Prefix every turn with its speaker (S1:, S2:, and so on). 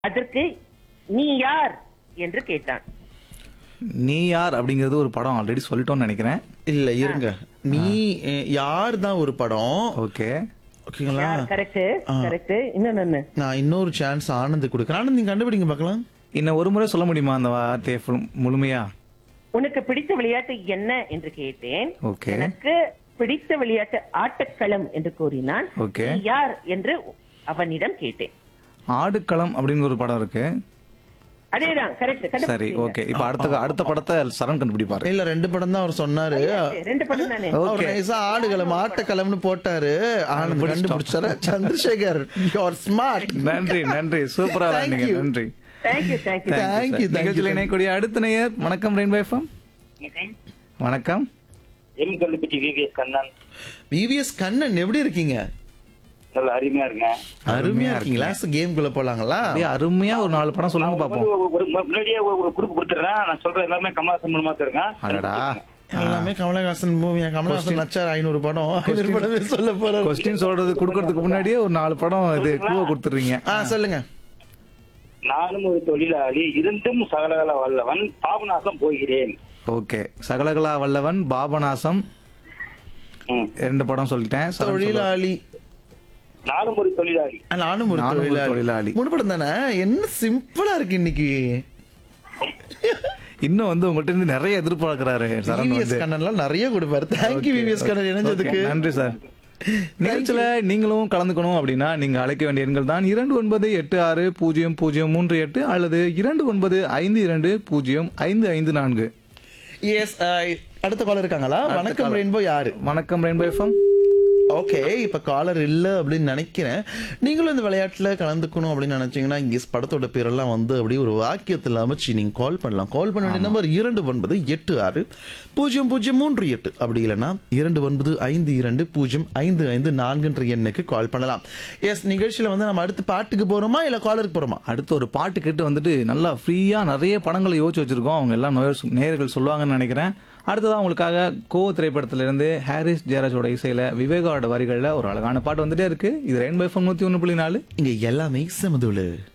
S1: அதற்கு நீ யார் என்று கேட்டான்
S2: நீ யார் அப்படிங்கிறது ஒரு படம் ஆல்ரெடி சொல்லிட்டோம்னு நினைக்கிறேன்
S3: இல்ல இருங்க நீ அஹ், யார் தான் ஒரு படம்
S2: ஓகே
S3: ஓகேங்களா
S1: கரெக்ட் கரெக்ட் இன்னொன்னு
S3: நான் இன்னொரு சான்ஸ் ஆனந்த் கொடுக்குறேன் ஆனந்த் நீங்க கண்டுபிடிங்க பார்க்கலாம்
S2: இன்னும் ஒரு முறை சொல்ல முடியுமா அந்த வார்த்தையை full- முழுமையா
S1: உனக்கு பிடித்த விளையாட்டு என்ன என்று கேட்டேன்
S2: ஓகே
S1: எனக்கு பிடித்த விளையாட்டு ஆட்டக்களம் என்று கூறினான்
S2: ஓகே.
S1: நீ யார் என்று அவனிடம் கேட்டேன்
S2: ஆடுக்களம் அப்படின்னு ஒரு படம் இருக்கு
S1: அதேதான் கரெக்ட்
S2: சரி ஓகே இப்ப அடுத்த அடுத்த படத்தை சரண் கண்டுபிடிப்பாரு
S3: இல்ல ரெண்டு படம் தான் அவர் சொன்னாரு
S1: ரெண்டு படம் தானே
S3: அவர்
S2: ஓகே
S3: நைஸா ஆடுகளம் ஆட்டக்களம்னு போட்டாரு ஆனந்த் கண்டுபிடிச்சாரு சந்திரசேகர் யூஆர் ஸ்மார்ட்
S2: நன்றி நன்றி சூப்பரா
S3: Thank
S2: விளையாண்டீங்க
S3: you.
S2: நன்றி
S1: thank you thank you
S3: Thank
S2: Thank
S3: you,
S2: you, sir.
S3: thank
S2: நிகழ்ச்சியில்
S3: you.
S2: இணையக்கூடிய அடுத்த நேயர் வணக்கம் ரெயின்போ எஃப்எம் வணக்கம்
S4: M Kallupatti VVS Kannan
S3: VVS Kannan எப்படி இருக்கீங்க
S4: நல்ல அருமையா இருக்கேன்
S3: அருமையா இருக்கீங்களா கேம் குள்ள போலாங்களா
S2: அப்படியே அருமையா ஒரு நாலு படம் சொல்லுங்க
S4: நான்
S2: பாப்போம்
S4: வந்து ஒரு- ஒரு- முன்னாடியே ஒரு ஒரு குரூப் கொடுத்துறேன் நான் சொல்ற எல்லாமே கமலாசன் மூலமா தான் இருக்கேன்
S2: அடடா
S3: எல்லாமே கமலஹாசன் மூவி கமலஹாசன் நச்சார் ஐநூறு படம் ஐநூறு படமே சொல்ல போறாரு
S2: கொஸ்டின் சொல்றது கொடுக்கறதுக்கு முன்னாடியே ஒரு நாலு படம் இது குழுவை கொடுத்துறீங்க
S3: ஆ சொல்லுங்க
S4: நானும் ஒரு தொழிலாளி இருந்தும் சகலகல வல்லவன் பாபநாசம் போகிறேன்
S2: ஓகே சகலகலா வல்லவன் பாபநாசம்
S4: ம்.
S2: ரெண்டு படம் சொல்லிட்டேன் சரண் சொல்லு.
S3: தொழிலாளி
S4: நானும் ஒரு தொழிலாளி
S3: ஆ, நானும் ஒரு
S2: நானும் ஒரு
S3: தொழிலாளி
S2: தொழிலாளி.
S3: மூணு படம் தானே என்ன சிம்பிளா இருக்கு இன்னைக்கு
S2: இன்னும் வந்து உங்கள்ட்ட இருந்து நிறைய எதிர்பார்க்கிறாரு சரண்
S3: விவிஎஸ்
S2: வந்து
S3: கண்ணன்லாம் நிறைய கொடுப்பாரு தேங்க்யூ விவிஎஸ் கண்ணன் இணைஞ்சதுக்கு
S2: Okay, நன்றி சார் நிகழ்ச்சியில நீங்களும் கலந்துக்கணும் அப்படின்னா நீங்க அழைக்க வேண்டிய எண்கள் தான் இரண்டு ஒன்பது எட்டு ஆறு பூஜ்ஜியம் பூஜ்ஜியம் மூன்று எட்டு அல்லது இரண்டு ஒன்பது ஐந்து இரண்டு பூஜ்ஜியம் ஐந்து ஐந்து நான்கு
S3: எஸ் அடுத்த காலர் இருக்காங்களா வணக்கம்
S2: caller.
S3: ரெயின்போ யாரு
S2: வணக்கம் ரெயின்போ எஃப்எம்
S3: ஓகே இப்ப காலர் இல்ல அப்படின்னு நினைக்கிறேன் நீங்களும் இந்த விளையாட்டுல கலந்துக்கணும் அப்படின்னு நினைச்சீங்கன்னா இங்க படத்தோட பேரெல்லாம் வந்து அப்படியே ஒரு வாக்கியத்துல அமைச்சு நீங்க கால் பண்ணலாம் கால் பண்ண வேண்டிய நம்பர் இரண்டு ஒன்பது எட்டு ஆறு பூஜ்ஜியம் பூஜ்ஜியம் மூன்று எட்டு அப்படி இல்லைன்னா இரண்டு ஒன்பது ஐந்து இரண்டு பூஜ்ஜியம் ஐந்து ஐந்து நான்குன்ற எண்ணுக்கு கால் பண்ணலாம் எஸ் நிகழ்ச்சியில வந்து நம்ம அடுத்து பாட்டுக்கு போறோமா இல்ல காலருக்கு போறோமா
S2: அடுத்து ஒரு பாட்டு கேட்டு வந்துட்டு நல்லா ஃப்ரீயா நிறைய படங்களை யோசிச்சு வச்சிருக்கோம் அவங்க எல்லாம் நேயர் நேயர்கள் சொல்லுவாங்கன்னு நினைக்கிறேன் அடுத்ததான் உங்களுக்காக கோ திரைப்படத்திலிருந்து ஹாரிஸ் ஜெயராஜோட இசையில விவேகாவோட வரிகள்ல ஒரு அழகான பாட்டு வந்துட்டே இருக்கு இது ரெயின்போ எஃப்எம் நூத்தி ஒன்று புள்ளி நாலு
S3: இங்க எல்லாமே சமதுளு